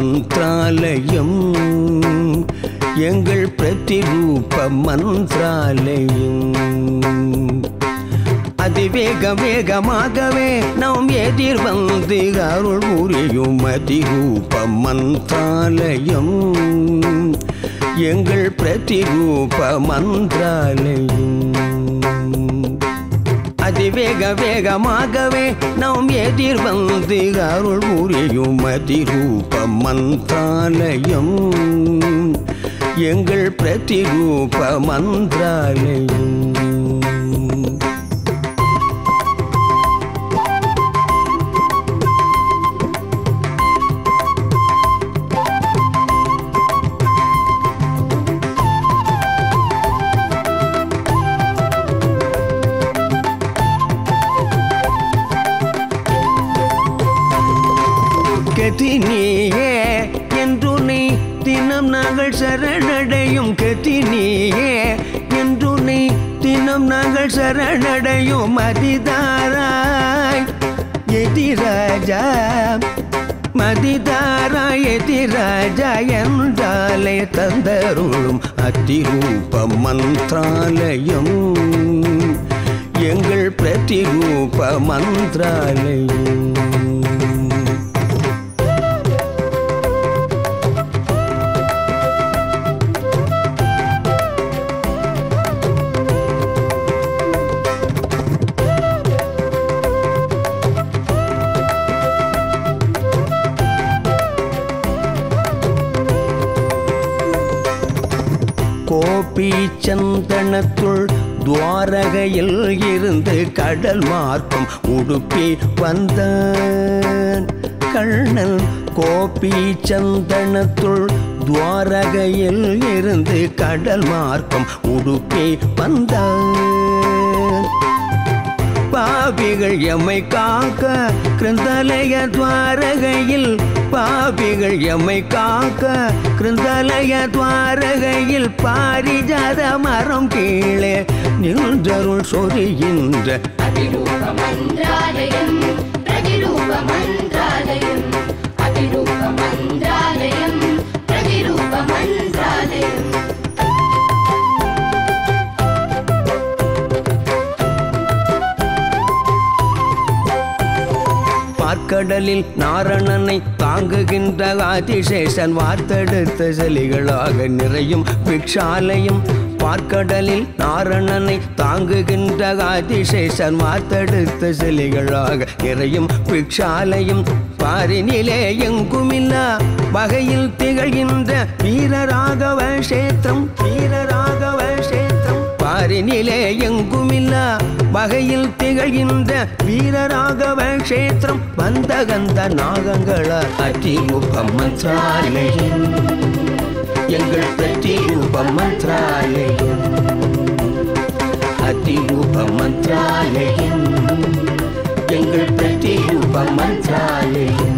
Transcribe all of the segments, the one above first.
மந்திராலயம் எங்கள் பிரதிரூப மந்திராலயம் அதிவேக வேகமாகவே நாம் எதிர் வந்து அருள் புரியும் அதிரூப மந்திராலயம் எங்கள் பிரதிரூப மந்திராலயம் அதிவேக வேகமாகவே நாம் எதிர் வந்து அருள் புரியும் அதிரூப மந்திராலயம் எங்கள் பிரதிரூப மந்திராலயம் கதி நீயே என்றுனை தினம் நாங்கள் சரணடையும் கதி நீயே என்றுனை தினம் நாங்கள் சரணடையும் அதிதாராய் எதிராஜா மதிதாரா எதிராஜா என்றாலே தந்தருளும் அதிரூப மந்திராலயம் எங்கள் பிரதிரூப மந்திராலயம் கோபி சந்தனத்துள் துவாரகையில் இருந்து கடல் மார்க்கம் உடுப்பி வந்தான் கண்ணன் கோபி சந்தனத்துள் துவாரகையில் இருந்து கடல் மார்க்கம் உடுப்பி வந்தான் பாவிகள் எம்மை காக்க கிருந்தலய துவாரகையில் பாவிகள் எம்மை காக்க கிருந்தலய துவாரகையில் பாரிஜாத மரம் கீழே நின்றருள் சொரிகின்ற அதிரூபமந்திராலயம் பிரதிரூபமந்திராலயம் அதிரூபமந்திராலயம் பிரதிரூபமந்திராலயம் பார்க்கடலில் நாரணனை தாங்குகின்ற ஆதிசேஷன் வார்த்தெடுத்த செலிகளாக நிறையும் பிக்ஷாலயம் பார்க்கடலில் நாரணனை தாங்குகின்ற ஆதிசேஷன் வார்த்தெடுத்த செலிகளாக நிறையும் பிக்ஷாலயம் பாரினிலே எங்குமில்லா வகையில் திகழ்கின்ற வீரராகவ கஷேத்திரம் வீரராகவ கஷேத்திரம் பாரினிலே எங்குமில்லா வகையில் திகழ்கின்ற வீரராகவ கஷேத்திரம் வந்தகந்த நாகங்கள அதிரூப மந்திராலயம் எங்கள் பிரதிரூப மந்திராலயம் அதிரூப மந்திராலயம் எங்கள் பிரதிரூப மந்திராலயம்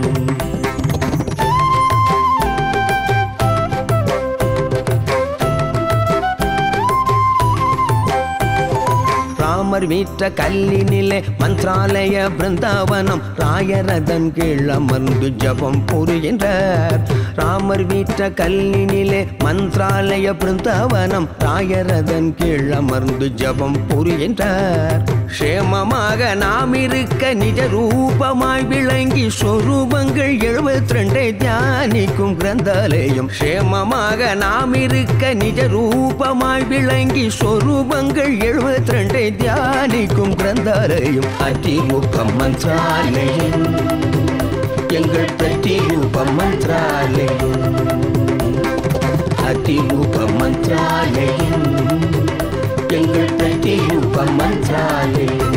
ராமர் வீற்ற கல்லினிலே மந்திராலய பிருந்தாவனம் ராயரதன் கீழ் அமர்ந்து ஜபம் புரிகின்றார் ராமர் வீற்ற கல்லினிலே மந்திராலய பிருந்தாவனம் ராயரதன் கீழ் அமர்ந்து ஜபம் புரிகின்றார் க்ஷேமமாக நாம் இருக்க நிஜ ரூபமாய் விளங்கி சொரூபங்கள் எழுபத்தி ரெண்டை தியானிக்கும் கிரந்தாலயம் க்ஷேமமாக நாம் இருக்க நிஜ ரூபமாய் விளங்கி சொரூபங்கள் எழுபத்தி ரெண்டை தியானிக்கும் கிரந்தாலயம் அதிரூபம் மந்திராலயம் எங்கள் பிரதிரூபம் மந்திராலயம் அதிரூபம் மந்திராலயம் எங்கள் பிரதிரூபம் மந்திராலயம்